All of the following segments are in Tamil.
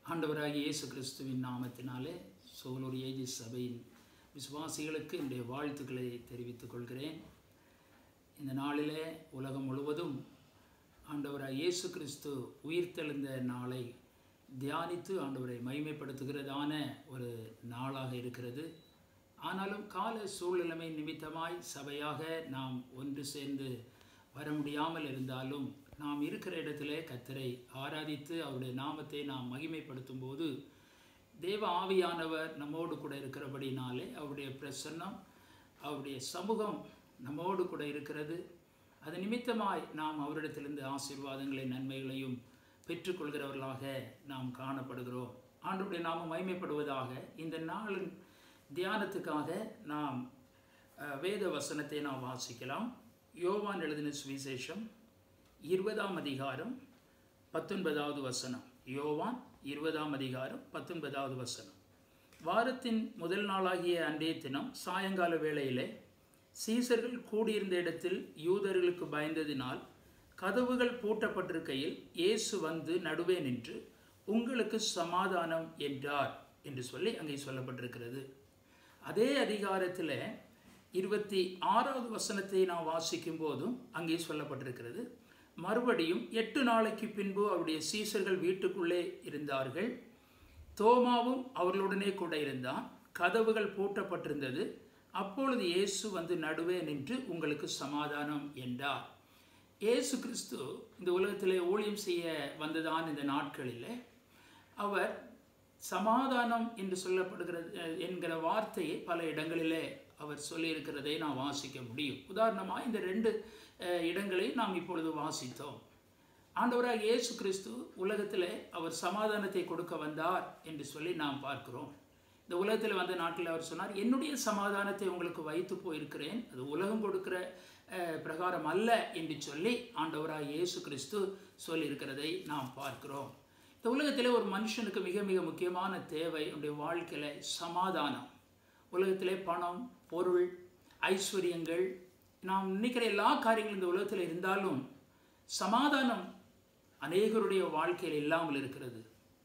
ஆண்டவராகிய இயேசு கிறிஸ்துவின் நாமத்தினாலே சோலூர் ஏஜி சபையின் விசுவாசிகளுக்கு என்னுடைய வாழ்த்துக்களை தெரிவித்துக் கொள்கிறேன் இந்த நாளிலே உலகம் முழுவதும் ஆண்டவராக இயேசு கிறிஸ்து உயிர்த்தெழுந்த நாளை தியானித்து ஆண்டவரை மகிமைப்படுத்துகிறதான ஒரு நாளாக இருக்கிறது ஆனாலும் கால சூழ்நிலைமை நிமித்தமாய் சபையாக நாம் ஒன்று சேர்ந்து வர முடியாமல் இருந்தாலும் நாம் இருக்கிற இடத்திலே கத்தரை ஆராதித்து அவருடைய நாமத்தை நாம் மகிமைப்படுத்தும் போது தேவ ஆவியானவர் நம்மோடு கூட இருக்கிறபடினாலே அவருடைய பிரசன்னம் அவருடைய சமூகம் நம்மோடு கூட இருக்கிறது அது நிமித்தமாய் நாம் அவரிடத்திலிருந்து ஆசீர்வாதங்களை நன்மைகளையும் பெற்றுக்கொள்கிறவர்களாக நாம் காணப்படுகிறோம் ஆண்டுடைய நாம மகிமைப்படுவதாக இந்த நாளின் தியானத்துக்காக நாம் அஹ், வேத வசனத்தை நாம் வாசிக்கலாம் யோவான் எழுதின சுவிசேஷம் இருபதாம் அதிகாரம் பத்தொன்பதாவது வசனம் யோவான் இருபதாம் அதிகாரம் பத்தொன்பதாவது வசனம் வாரத்தின் முதல் நாளாகிய அன்றைய தினம் சாயங்கால வேளையிலே சீசர்கள் கூடியிருந்த இடத்தில் யூதர்களுக்கு பயந்ததினால் கதவுகள் பூட்டப்பட்டிருக்கையில் இயேசு வந்து நடுவே நின்று உங்களுக்கு சமாதானம் என்றார் என்று சொல்லி அங்கே சொல்லப்பட்டிருக்கிறது அதே அதிகாரத்தில் இருபத்தி ஆறாவது வசனத்தை நாம் வாசிக்கும் போதும் அங்கே சொல்லப்பட்டிருக்கிறது மறுபடியும் எட்டு நாளைக்கு பின்பு அவருடைய சீசர்கள் வீட்டுக்குள்ளே இருந்தார்கள் தோமாவும் அவர்களுடனே கூட இருந்தான் கதவுகள் பூட்டப்பட்டிருந்தது அப்பொழுது இயேசு வந்து நடுவே நின்று உங்களுக்கு சமாதானம் என்றார் இயேசு கிறிஸ்து இந்த உலகத்திலே ஊழியம் செய்ய வந்ததான் இந்த நாட்களில் அவர் சமாதானம் என்று சொல்லப்படுகிறது அஹ், என்கிற வார்த்தையை பல இடங்களிலே அவர் சொல்லியிருக்கிறதை நாம் வாசிக்க முடியும் உதாரணமாக இந்த ரெண்டு அஹ், இடங்களை நாம் இப்பொழுது வாசித்தோம் ஆண்டவராக இயேசு கிறிஸ்து உலகத்தில் அவர் சமாதானத்தை கொடுக்க வந்தார் என்று சொல்லி நாம் பார்க்கிறோம் இந்த உலகத்தில் வந்த நாட்டில் அவர் சொன்னார் என்னுடைய சமாதானத்தை உங்களுக்கு வைத்து போயிருக்கிறேன் அது உலகம் கொடுக்கிற அஹ், பிரகாரம் அல்ல என்று சொல்லி ஆண்டவராக இயேசு கிறிஸ்து சொல்லியிருக்கிறதை நாம் பார்க்கிறோம் இந்த உலகத்தில் ஒரு மனுஷனுக்கு மிக மிக முக்கியமான தேவை அவனுடைய வாழ்க்கையில் சமாதானம் உலகத்திலே பணம் பொருள் ஐஸ்வர்யங்கள் நாம் நினைக்கிற எல்லா காரியங்களும் இந்த உலகத்தில் இருந்தாலும் சமாதானம் அநேகருடைய வாழ்க்கையில் இல்லாமல் இருக்கிறது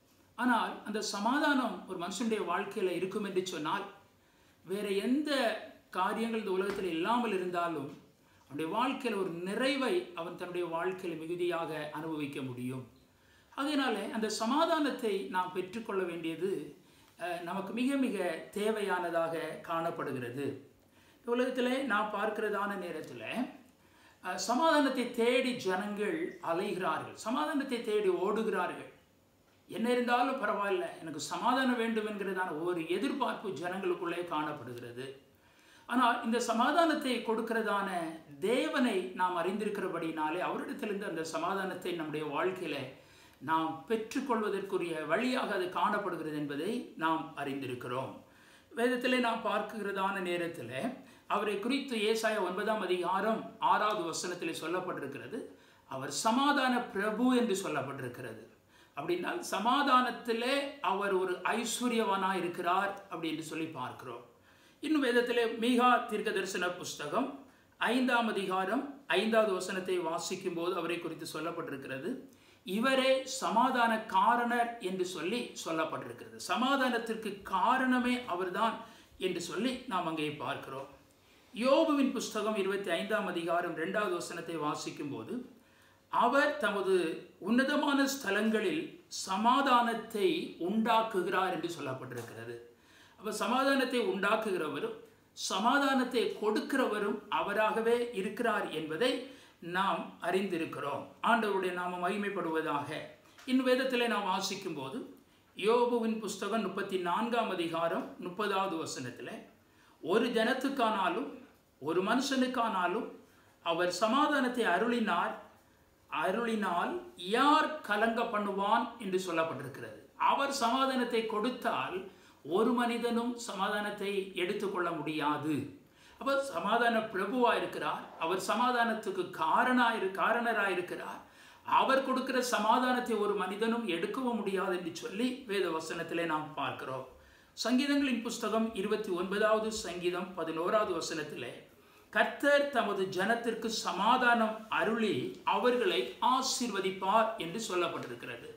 ஆனால் அந்த சமாதானம் ஒரு மனுஷனுடைய வாழ்க்கையில் இருக்கும் என்று சொன்னால் வேற எந்த காரியங்கள் இந்த உலகத்தில் இல்லாமல் இருந்தாலும் அவனுடைய வாழ்க்கையில் ஒரு நிறைவை அவன் தன்னுடைய வாழ்க்கையில் மிகுதியாக அனுபவிக்க முடியும் அதனால அந்த சமாதானத்தை நாம் பெற்றுக்கொள்ள வேண்டியது அஹ், நமக்கு மிக மிக தேவையானதாக காணப்படுகிறது இந்த உலகத்தில் நாம் பார்க்கிறதான நேரத்தில் அஹ், சமாதானத்தை தேடி ஜனங்கள் அலைகிறார்கள் சமாதானத்தை தேடி ஓடுகிறார்கள் என்ன இருந்தாலும் பரவாயில்ல எனக்கு சமாதானம் வேண்டும் என்கிறதான ஒரு எதிர்பார்ப்பு ஜனங்களுக்குள்ளே காணப்படுகிறது ஆனால் இந்த சமாதானத்தை கொடுக்கிறதான தேவனை நாம் அறிந்திருக்கிறபடினாலே அவரிடத்திலிருந்து அந்த சமாதானத்தை நம்முடைய வாழ்க்கையில நாம் பெற்றுக்கொள்வதற்குரிய வழியாக அது காணப்படுகிறது என்பதை நாம் அறிந்திருக்கிறோம் வேதத்திலே நாம் பார்க்கிறதான நேரத்தில் அவரை குறித்து ஏசாய ஒன்பதாம் அதிகாரம் ஆறாவது வசனத்திலே சொல்லப்பட்டிருக்கிறது அவர் சமாதான பிரபு என்று சொல்லப்பட்டிருக்கிறது அப்படின்னால் சமாதானத்திலே அவர் ஒரு ஐஸ்வர்யவானாக இருக்கிறார் அப்படின்னு சொல்லி பார்க்கிறோம் இன்னும் வேதத்திலே மீகா தீர்க்க தரிசன புஸ்தகம் ஐந்தாம் அதிகாரம் ஐந்தாவது வசனத்தை வாசிக்கும் போது அவரை குறித்து சொல்லப்பட்டிருக்கிறது இவரே சமாதான காரணர் என்று சொல்லி சொல்லப்பட்டிருக்கிறது சமாதானத்திற்கு காரணமே அவர்தான் என்று சொல்லி நாம் அங்கே பார்க்கிறோம் யோபுவின் புஸ்தகம் இருபத்தி ஐந்தாம் அதிகாரம் இரண்டாவது வசனத்தை வாசிக்கும் போது அவர் தமது உன்னதமான ஸ்தலங்களில் சமாதானத்தை உண்டாக்குகிறார் என்று சொல்லப்பட்டிருக்கிறது அப்ப சமாதானத்தை உண்டாக்குகிறவரும் சமாதானத்தை கொடுக்கிறவரும் அவராகவே இருக்கிறார் என்பதை நாம் அறிந்திருக்கிறோம் ஆண்டவருடைய நாம மகிமைப்படுவதாக இன் வேதத்திலே நாம் வாசிக்கும் போது யோபுவின் புஸ்தகம் முப்பத்தி நான்காம் அதிகாரம் முப்பதாவது வசனத்தில் ஒரு ஜனத்துக்கானாலும் ஒரு மனுஷனுக்கானாலும் அவர் சமாதானத்தை அருளினார் அருளினால் யார் கலங்க பண்ணுவான் என்று சொல்லப்பட்டிருக்கிறது அவர் சமாதானத்தை கொடுத்தால் ஒரு மனிதனும் சமாதானத்தை எடுத்துக்கொள்ள முடியாது அப்ப சமாதான பிரபுவா இருக்கிறார் அவர் சமாதானத்துக்கு காரணா காரணராக இருக்கிறார் அவர் கொடுக்கிற சமாதானத்தை ஒரு மனிதனும் எடுக்கவும் முடியாது என்று சொல்லி வேத வசனத்திலே நாம் பார்க்கிறோம் சங்கீதங்களின் புஸ்தகம் இருபத்தி ஒன்பதாவது சங்கீதம் பதினோராவது வசனத்திலே கர்த்தர் தமது ஜனத்திற்கு சமாதானம் அருளி அவர்களை ஆசீர்வதிப்பார் என்று சொல்லப்பட்டிருக்கிறது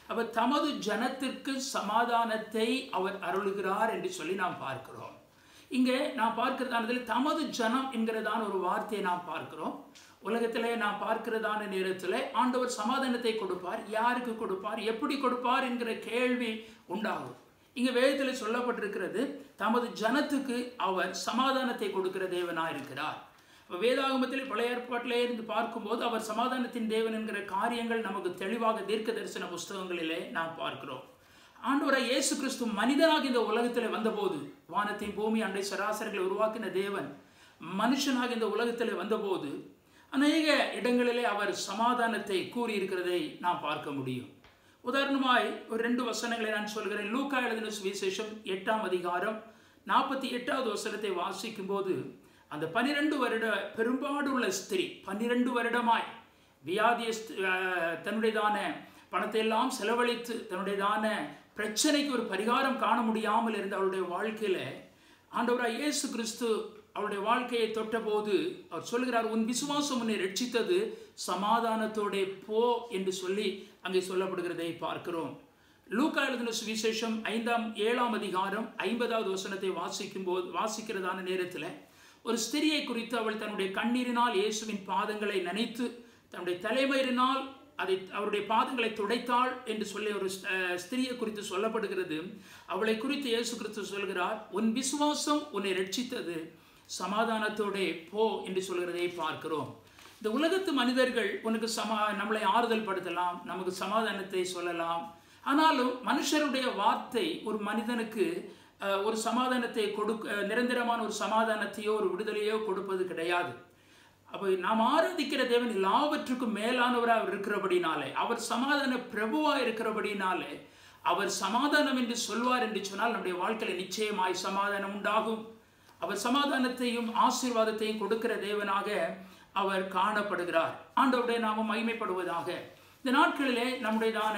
அப்ப தமது ஜனத்திற்கு சமாதானத்தை அவர் அருளுகிறார் என்று சொல்லி நாம் பார்க்கிறோம் இங்கே நாம் பார்க்கிறதானதில் தமது ஜனம் என்கிறதான ஒரு வார்த்தையை நாம் பார்க்கிறோம் உலகத்திலே நாம் பார்க்கிறதான நேரத்தில் ஆண்டவர் சமாதானத்தை கொடுப்பார் யாருக்கு கொடுப்பார் எப்படி கொடுப்பார் என்கிற கேள்வி உண்டாகும் இங்க வேதத்தில் சொல்லப்பட்டிருக்கிறது தமது ஜனத்துக்கு அவர் சமாதானத்தை கொடுக்கிற தேவனா இருக்கிறார் அப்ப வேதாகமத்தில் பழைய ஏற்பாட்டிலே இருந்து பார்க்கும்போது அவர் சமாதானத்தின் தேவன் என்கிற காரியங்கள் நமக்கு தெளிவாக தீர்க்க தரிசன புஸ்தகங்களிலே நாம் பார்க்கிறோம் ஆண்டவராய் இயேசு கிறிஸ்து மனிதனாக இந்த உலகத்தில் வந்தபோது வானத்தின் பூமி அண்டை சராசரிகளை உருவாக்கின தேவன் மனுஷனாக இந்த உலகத்தில் வந்தபோது அநேக இடங்களிலே அவர் சமாதானத்தை கூறியிருக்கிறதை நாம் பார்க்க முடியும் உதாரணமாய் ஒரு ரெண்டு வசனங்களை நான் சொல்கிறேன் லூக்கா எழுதின சுவிசேஷம் எட்டாம் அதிகாரம் நாற்பத்தி எட்டாவது வசனத்தை வாசிக்கும் போது அந்த பனிரெண்டு வருட பெரும்பாடுள்ள ஸ்திரீ பன்னிரெண்டு வருடமாய் வியாதிய தன்னுடையதான பணத்தை எல்லாம் செலவழித்து தன்னுடையதான பிரச்சனைக்கு ஒரு பரிகாரம் காண முடியாமல் இருந்த அவருடைய வாழ்க்கையில ஆண்டவராய் இயேசு கிறிஸ்து அவருடைய வாழ்க்கையை தொட்டபோது அவர் சொல்கிறார் உன் விசுவாசம் உன்னை ரட்சித்தது சமாதானத்தோட போ என்று சொல்லி அங்கே சொல்லப்படுகிறதை பார்க்கிறோம் லூக்கா எழுதின சுவிசேஷம் ஐந்தாம் ஏழாம் அதிகாரம் ஐம்பதாவது வசனத்தை வாசிக்கும் போது வாசிக்கிறதான நேரத்தில் ஒரு ஸ்திரியை குறித்து அவள் தன்னுடைய கண்ணீரினால் இயேசுவின் பாதங்களை நினைத்து தன்னுடைய தலைமயிரினால் அதை அவருடைய பாதங்களை துடைத்தாள் என்று சொல்லி ஒரு ஸ்திரியை குறித்து சொல்லப்படுகிறது அவளை குறித்து இயேசு கிறிஸ்து சொல்கிறார் உன் விசுவாசம் உன்னை ரட்சித்தது சமாதானத்தோட போ என்று சொல்கிறதை பார்க்கிறோம் இந்த உலகத்து மனிதர்கள் உனக்கு சமா நம்மளை ஆறுதல் படுத்தலாம் நமக்கு சமாதானத்தை சொல்லலாம் ஆனாலும் மனுஷருடைய வார்த்தை ஒரு மனிதனுக்கு ஒரு சமாதானத்தை கொடுக்க நிரந்தரமான ஒரு சமாதானத்தையோ ஒரு விடுதலையோ கொடுப்பது கிடையாது அப்போ நாம் ஆராதிக்கிற தேவன் எல்லாவற்றுக்கும் மேலானவராக இருக்கிறபடினாலே அவர் சமாதான பிரபுவாக இருக்கிறபடினாலே அவர் சமாதானம் என்று சொல்வார் என்று சொன்னால் நம்முடைய வாழ்க்கையில் நிச்சயமாய் சமாதானம் உண்டாகும் அவர் சமாதானத்தையும் ஆசீர்வாதத்தையும் கொடுக்கிற தேவனாக அவர் காணப்படுகிறார் ஆண்டவருடைய நாமம் மகிமைப்படுவதாக இந்த நாட்களிலே நம்முடையதான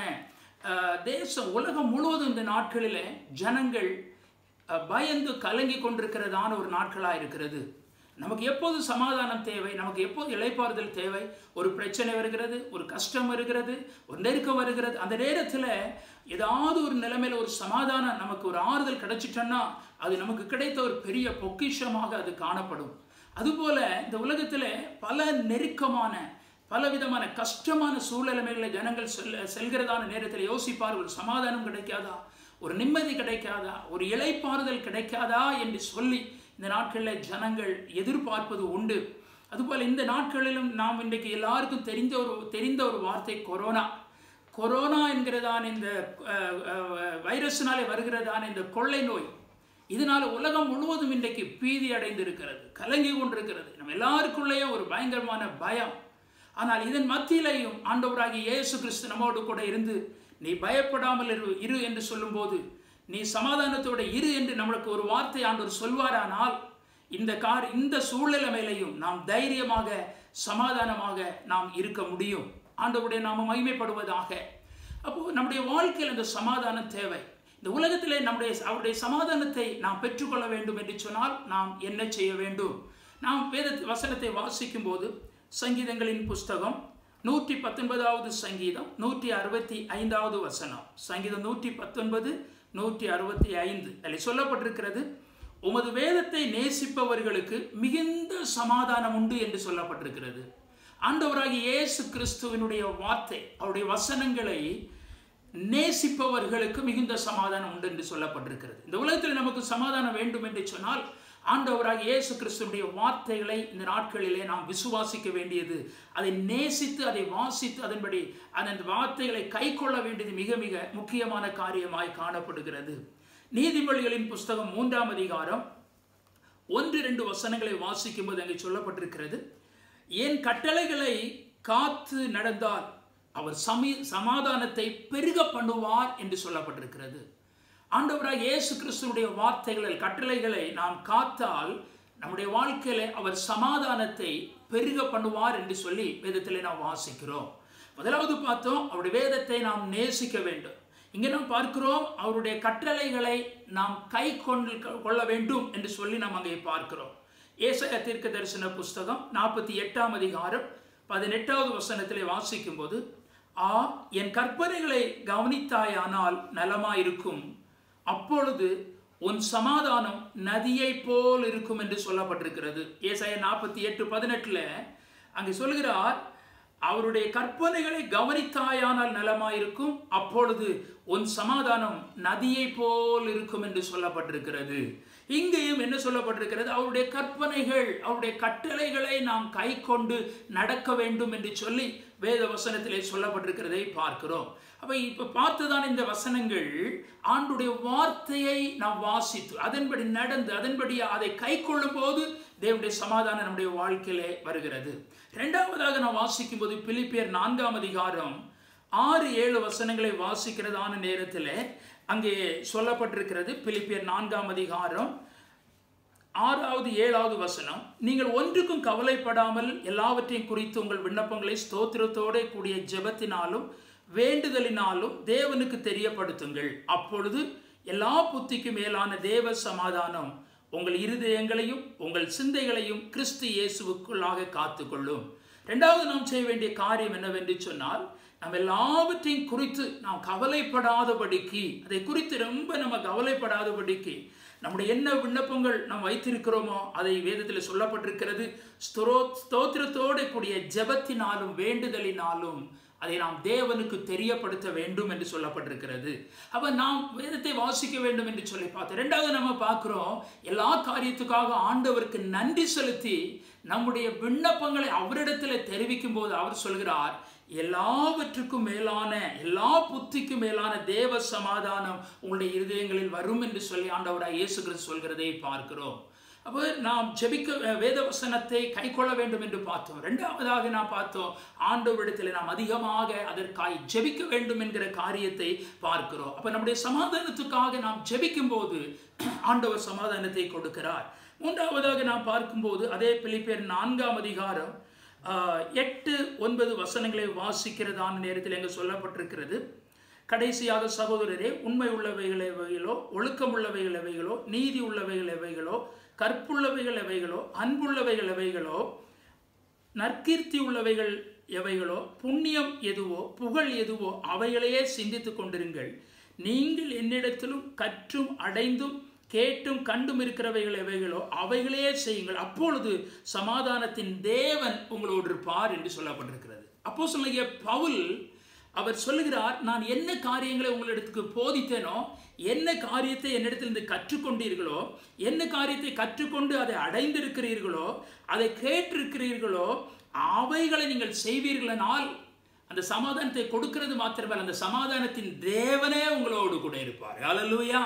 தேசம் உலகம் முழுவதும் இந்த நாட்களிலே ஜனங்கள் பயந்து கலங்கி கொண்டிருக்கிறதான ஒரு நாட்களாக இருக்கிறது நமக்கு எப்போது சமாதானம் தேவை நமக்கு எப்போது இழைப்பாறுதல் தேவை ஒரு பிரச்சனை வருகிறது ஒரு கஷ்டம் வருகிறது ஒரு நெருக்கம் வருகிறது அந்த நேரத்தில் ஏதாவது ஒரு நிலைமையில் ஒரு சமாதானம் நமக்கு ஒரு ஆறுதல் கிடைச்சிட்டோன்னா அது நமக்கு கிடைத்த ஒரு பெரிய பொக்கிஷமாக அது காணப்படும் அதுபோல இந்த உலகத்தில் பல நெருக்கமான பலவிதமான கஷ்டமான சூழ்நிலைமைகளை ஜனங்கள் செல் செல்கிறதான நேரத்தில் யோசிப்பார் ஒரு சமாதானம் கிடைக்காதா ஒரு நிம்மதி கிடைக்காதா ஒரு இலைப்பாறுதல் கிடைக்காதா என்று சொல்லி இந்த நாட்களில் ஜனங்கள் எதிர்பார்ப்பது உண்டு அதுபோல் இந்த நாட்களிலும் நாம் இன்றைக்கு எல்லாருக்கும் தெரிந்த ஒரு தெரிந்த ஒரு வார்த்தை கொரோனா கொரோனா என்கிறதான இந்த வைரஸ்னாலே வருகிறதான இந்த கொள்ளை நோய் இதனால் உலகம் முழுவதும் இன்றைக்கு பீதி அடைந்து இருக்கிறது கலங்கி கொண்டிருக்கிறது நம்ம எல்லாருக்குள்ளேயும் ஒரு பயங்கரமான பயம் ஆனால் இதன் மத்தியிலையும் ஆண்டவராகி இயேசு கிறிஸ்து நம்மோடு கூட இருந்து நீ பயப்படாமல் இரு இரு என்று சொல்லும்போது நீ சமாதானத்தோட இரு என்று நம்மளுக்கு ஒரு வார்த்தை ஆண்டவர் சொல்வாரானால் இந்த கார் இந்த சூழ்நிலைமையிலையும் நாம் தைரியமாக சமாதானமாக நாம் இருக்க முடியும் ஆண்டவருடைய நாம மகிமைப்படுவதாக அப்போ நம்முடைய வாழ்க்கையில் அந்த சமாதானம் தேவை இந்த உலகத்திலே நம்முடைய அவருடைய சமாதானத்தை நாம் பெற்றுக்கொள்ள வேண்டும் என்று சொன்னால் நாம் என்ன செய்ய வேண்டும் நாம் வேத வசனத்தை வாசிக்கும் போது சங்கீதங்களின் புஸ்தகம் நூற்றி பத்தொன்பதாவது சங்கீதம் நூற்றி அறுபத்தி ஐந்தாவது வசனம் சங்கீதம் நூற்றி பத்தொன்பது நூற்றி அறுபத்தி ஐந்து அதில் சொல்லப்பட்டிருக்கிறது உமது வேதத்தை நேசிப்பவர்களுக்கு மிகுந்த சமாதானம் உண்டு என்று சொல்லப்பட்டிருக்கிறது ஆண்டவராகி இயேசு கிறிஸ்துவனுடைய வார்த்தை அவருடைய வசனங்களை நேசிப்பவர்களுக்கு மிகுந்த சமாதானம் உண்டு என்று சொல்லப்பட்டிருக்கிறது இந்த உலகத்தில் நமக்கு சமாதானம் வேண்டும் என்று சொன்னால் ஆண்டவராக இயேசு கிறிஸ்துடைய வார்த்தைகளை இந்த நாட்களிலே நாம் விசுவாசிக்க வேண்டியது அதை நேசித்து அதை வாசித்து அதன்படி அந்த வார்த்தைகளை கை கொள்ள வேண்டியது மிக மிக முக்கியமான காரியமாய் காணப்படுகிறது நீதிமொழிகளின் புஸ்தகம் மூன்றாம் அதிகாரம் ஒன்று ரெண்டு வசனங்களை வாசிக்கும் போது அங்கே சொல்லப்பட்டிருக்கிறது என் கட்டளைகளை காத்து நடந்தால் அவர் சமி சமாதானத்தை பெருக பண்ணுவார் என்று சொல்லப்பட்டிருக்கிறது ஆண்டவராக இயேசு கிறிஸ்துவனுடைய வார்த்தைகளில் கட்டளைகளை நாம் காத்தால் நம்முடைய வாழ்க்கையில அவர் சமாதானத்தை பெருக பண்ணுவார் என்று சொல்லி வேதத்திலே நாம் வாசிக்கிறோம் முதலாவது பார்த்தோம் அவருடைய வேதத்தை நாம் நேசிக்க வேண்டும் இங்கே நாம் பார்க்கிறோம் அவருடைய கட்டளைகளை நாம் கை கொண்டு கொள்ள வேண்டும் என்று சொல்லி நாம் அங்கே பார்க்கிறோம் ஏசய தீர்க்க தரிசன புஸ்தகம் நாற்பத்தி எட்டாம் அதிகாரம் பதினெட்டாவது வசனத்திலே வாசிக்கும் போது ஆ என் கற்பனைகளை கவனித்தாயானால் நலமாயிருக்கும் அப்பொழுது உன் சமாதானம் நதியை போல் இருக்கும் என்று சொல்லப்பட்டிருக்கிறது ஏசாய நாற்பத்தி எட்டு பதினெட்டுல அங்கே சொல்கிறார் அவருடைய கற்பனைகளை கவனித்தாயானால் நலமாயிருக்கும் அப்பொழுது உன் சமாதானம் நதியை போல் இருக்கும் என்று சொல்லப்பட்டிருக்கிறது இங்கேயும் என்ன சொல்லப்பட்டிருக்கிறது அவருடைய கற்பனைகள் அவருடைய கட்டளைகளை நாம் கை கொண்டு நடக்க வேண்டும் என்று சொல்லி வேத வசனத்திலே சொல்லப்பட்டிருக்கிறதை பார்க்கிறோம் அப்ப இப்ப பார்த்துதான் இந்த வசனங்கள் ஆண்டுடைய வார்த்தையை நாம் வாசித்து அதன்படி நடந்து அதன்படி அதை கை கொள்ளும் போது தேவனுடைய சமாதானம் நம்முடைய வாழ்க்கையிலே வருகிறது இரண்டாவதாக நான் வாசிக்கும் போது பிலிப்பியர் நான்காம் அதிகாரம் ஆறு ஏழு வசனங்களை வாசிக்கிறதான நேரத்தில் அங்கே சொல்லப்பட்டிருக்கிறது பிலிப்பியர் நான்காம் அதிகாரம் ஆறாவது ஏழாவது வசனம் நீங்கள் ஒன்றுக்கும் கவலைப்படாமல் எல்லாவற்றையும் குறித்து உங்கள் விண்ணப்பங்களை ஸ்தோத்திரத்தோட கூடிய ஜெபத்தினாலும் வேண்டுதலினாலும் தேவனுக்கு தெரியப்படுத்துங்கள் அப்பொழுது எல்லா புத்திக்கும் மேலான தேவ சமாதானம் உங்கள் இருதயங்களையும் உங்கள் சிந்தைகளையும் கிறிஸ்து இயேசுவுக்குள்ளாக காத்துக்கொள்ளும் ரெண்டாவது நாம் செய்ய வேண்டிய காரியம் என்னவென்று சொன்னால் நம்ம எல்லாவற்றையும் குறித்து நாம் கவலைப்படாதபடிக்கு அதை குறித்து ரொம்ப நம்ம கவலைப்படாதபடிக்கு நம்முடைய என்ன விண்ணப்பங்கள் நாம் வைத்திருக்கிறோமோ அதை வேதத்தில் சொல்லப்பட்டிருக்கிறது ஸ்தோரோ ஸ்தோத்திரத்தோடு கூடிய ஜெபத்தினாலும் வேண்டுதலினாலும் அதை நாம் தேவனுக்கு தெரியப்படுத்த வேண்டும் என்று சொல்லப்பட்டிருக்கிறது அப்ப நாம் வேதத்தை வாசிக்க வேண்டும் என்று சொல்லி பார்த்தோம் ரெண்டாவது நம்ம பார்க்கிறோம் எல்லா காரியத்துக்காக ஆண்டவருக்கு நன்றி செலுத்தி நம்முடைய விண்ணப்பங்களை அவரிடத்தில் தெரிவிக்கும் போது அவர் சொல்கிறார் எல்லாவற்றுக்கும் மேலான எல்லா புத்திக்கும் மேலான தேவ சமாதானம் உங்களுடைய இருதயங்களில் வரும் என்று சொல்லி ஆண்டவராய் இயேசு கிறிஸ்து சொல்கிறதை பார்க்கிறோம் அப்போ நாம் ஜெபிக்க வேத வசனத்தை கை கொள்ள வேண்டும் என்று பார்த்தோம் ரெண்டாவதாக நாம் பார்த்தோம் ஆண்டவரிடத்தில் நாம் அதிகமாக அதற்காய் ஜெபிக்க வேண்டும் என்கிற காரியத்தை பார்க்கிறோம் அப்போ நம்முடைய சமாதானத்துக்காக நாம் ஜெபிக்கும் போது ஆண்டவர் சமாதானத்தை கொடுக்கிறார் மூன்றாவதாக நாம் பார்க்கும்போது அதே பிலிப்பேர் நான்காம் அதிகாரம் எட்டு ஒன்பது வசனங்களை வாசிக்கிறதான நேரத்தில் எங்கே சொல்லப்பட்டிருக்கிறது கடைசியாக சகோதரரே உண்மை உள்ளவைகள் எவைகளோ ஒழுக்கம் உள்ளவைகள் எவைகளோ நீதி உள்ளவைகள் எவைகளோ கற்புள்ளவைகள் எவைகளோ அன்புள்ளவைகள் எவைகளோ நற்கீர்த்தி உள்ளவைகள் எவைகளோ புண்ணியம் எதுவோ புகழ் எதுவோ அவைகளையே சிந்தித்துக் கொண்டிருங்கள் நீங்கள் என்னிடத்திலும் கற்றும் அடைந்தும் கேட்டும் கண்டும் இருக்கிறவைகள் எவைகளோ அவைகளே செய்யுங்கள் அப்பொழுது சமாதானத்தின் தேவன் உங்களோடு இருப்பார் என்று சொல்லப்பட்டிருக்கிறது அப்போ சொல்லிய பவுல் அவர் சொல்லுகிறார் நான் என்ன காரியங்களை உங்களிடத்துக்கு போதித்தேனோ என்ன காரியத்தை என்னிடத்திலிருந்து கற்றுக்கொண்டீர்களோ என்ன காரியத்தை கற்றுக்கொண்டு அதை அடைந்திருக்கிறீர்களோ அதை கேட்டிருக்கிறீர்களோ அவைகளை நீங்கள் செய்வீர்களானால் அந்த சமாதானத்தை கொடுக்கிறது மாத்திரமல்ல அந்த சமாதானத்தின் தேவனே உங்களோடு கூட இருப்பார் அலலூயா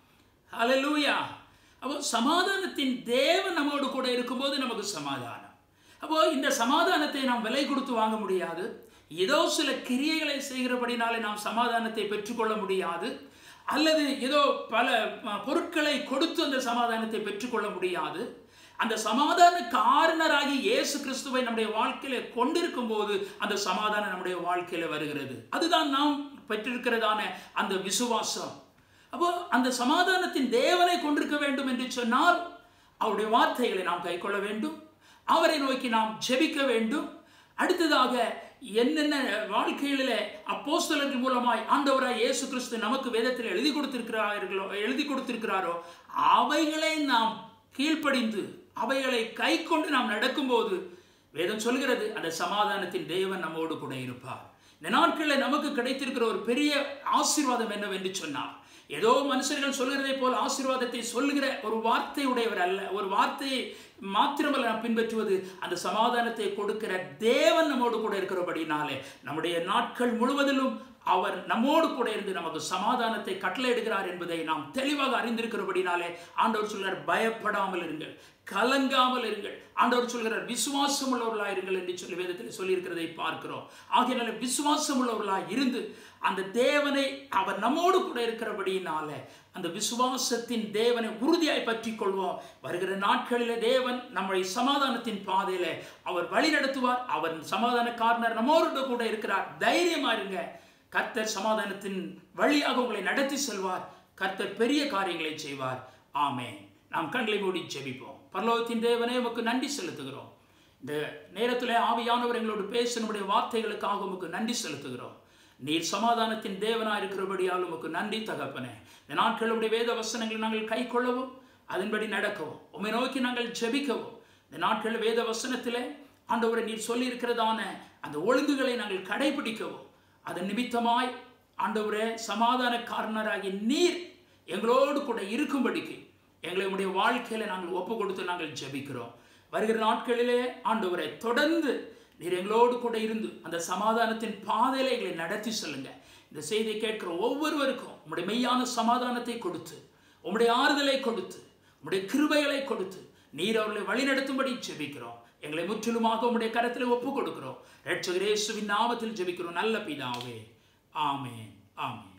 அலலூயா அப்போ சமாதானத்தின் தேவன் நம்மோடு கூட இருக்கும்போது நமக்கு சமாதானம் அப்போ இந்த சமாதானத்தை நாம் விலை கொடுத்து வாங்க முடியாது ஏதோ சில கிரியைகளை செய்கிறபடினாலே நாம் சமாதானத்தை பெற்றுக்கொள்ள முடியாது அல்லது ஏதோ பல பொருட்களை கொடுத்து அந்த சமாதானத்தை பெற்றுக்கொள்ள முடியாது அந்த சமாதான காரணராகி இயேசு கிறிஸ்துவை நம்முடைய வாழ்க்கையில கொண்டிருக்கும் போது அந்த சமாதானம் நம்முடைய வாழ்க்கையில வருகிறது அதுதான் நாம் பெற்றிருக்கிறதான அந்த விசுவாசம் அப்போ அந்த சமாதானத்தின் தேவனை கொண்டிருக்க வேண்டும் என்று சொன்னால் அவருடைய வார்த்தைகளை நாம் கைக்கொள்ள வேண்டும் அவரை நோக்கி நாம் ஜெபிக்க வேண்டும் அடுத்ததாக என்னென்ன வாழ்க்கையில அப்போஸ்தலர்கள் மூலமாய் ஆண்டவராய் இயேசு கிறிஸ்து நமக்கு வேதத்தில் எழுதி கொடுத்திருக்கிறார்களோ எழுதி கொடுத்திருக்கிறாரோ அவைகளை நாம் கீழ்ப்படிந்து அவைகளை கை கொண்டு நாம் நடக்கும்போது வேதம் சொல்கிறது அந்த சமாதானத்தின் தேவன் நம்மோடு கூட இருப்பார் இந்த நாட்களில் நமக்கு கிடைத்திருக்கிற ஒரு பெரிய ஆசீர்வாதம் என்னவென்று சொன்னார் ஏதோ மனுஷர்கள் சொல்கிறதை போல் ஆசீர்வாதத்தை சொல்லுகிற ஒரு வார்த்தை உடையவர் அல்ல ஒரு வார்த்தையை மாத்திரமல்ல நாம் பின்பற்றுவது அந்த சமாதானத்தை கொடுக்கிற தேவன் நம்மோடு கூட இருக்கிறபடினாலே நம்முடைய நாட்கள் முழுவதிலும் அவர் நம்மோடு கூட இருந்து நமக்கு சமாதானத்தை கட்டளையிடுகிறார் என்பதை நாம் தெளிவாக அறிந்திருக்கிறபடினாலே ஆண்டவர் சொல்கிறார் பயப்படாமல் இருங்கள் கலங்காமல் இருங்கள் ஆண்டவர் சொல்கிறார் விசுவாசம் உள்ளவர்களாக இருங்கள் என்று சொல்லி வேதத்தில் சொல்லியிருக்கிறதை பார்க்கிறோம் ஆகையினால விசுவாசம் உள்ளவர்களாக இருந்து அந்த தேவனை அவர் நம்மோடு கூட இருக்கிறபடியினால அந்த விசுவாசத்தின் தேவனை உறுதியாய் பற்றி கொள்வோம் வருகிற நாட்களில தேவன் நம்மை சமாதானத்தின் பாதையில அவர் வழி நடத்துவார் அவர் சமாதான காரணர் நம்மோடு கூட இருக்கிறார் தைரியமா இருங்க கர்த்தர் சமாதானத்தின் வழியாக உங்களை நடத்தி செல்வார் கர்த்தர் பெரிய காரியங்களை செய்வார் ஆமே நாம் கண்களை மூடி ஜெபிப்போம் பரலோகத்தின் தேவனே உமக்கு நன்றி செலுத்துகிறோம் இந்த நேரத்தில் ஆவியானவர் எங்களோடு பேச நம்முடைய வார்த்தைகளுக்காக உமக்கு நன்றி செலுத்துகிறோம் நீர் சமாதானத்தின் தேவனாய் இருக்கிறபடியால் உமக்கு நன்றி தகப்பனே இந்த நாட்களுடைய வேத வசனங்களை நாங்கள் கை கொள்ளவும் அதன்படி நடக்கவும் உம்மை நோக்கி நாங்கள் ஜெபிக்கவும் இந்த நாட்கள் வேத வசனத்திலே ஆண்டவரை நீர் சொல்லியிருக்கிறதான அந்த ஒழுங்குகளை நாங்கள் கடைபிடிக்கவும் அதன் நிமித்தமாய் ஆண்டவரே சமாதானக்காரனராகிய நீர் எங்களோடு கூட இருக்கும்படிக்கு எங்களை உடைய வாழ்க்கையில நாங்கள் ஒப்பு கொடுத்து நாங்கள் ஜெபிக்கிறோம் வருகிற நாட்களிலே ஆண்டவரை தொடர்ந்து நீர் எங்களோடு கூட இருந்து அந்த சமாதானத்தின் பாதையில எங்களை நடத்தி செல்லுங்க இந்த செய்தியை கேட்கிற ஒவ்வொருவருக்கும் உம்முடைய மெய்யான சமாதானத்தை கொடுத்து உம்முடைய ஆறுதலை கொடுத்து உம்முடைய கிருபைகளை கொடுத்து நீர் அவர்களை வழிநடத்தும்படி ஜெபிக்கிறோம் எங்களை முற்றிலுமாக உம்முடைய கரத்தில் ஒப்பு கொடுக்கிறோம் ரட்சகரேசுவின் நாமத்தில் ஜெபிக்கிறோம் நல்ல பிதாவே ஆமென் ஆமென்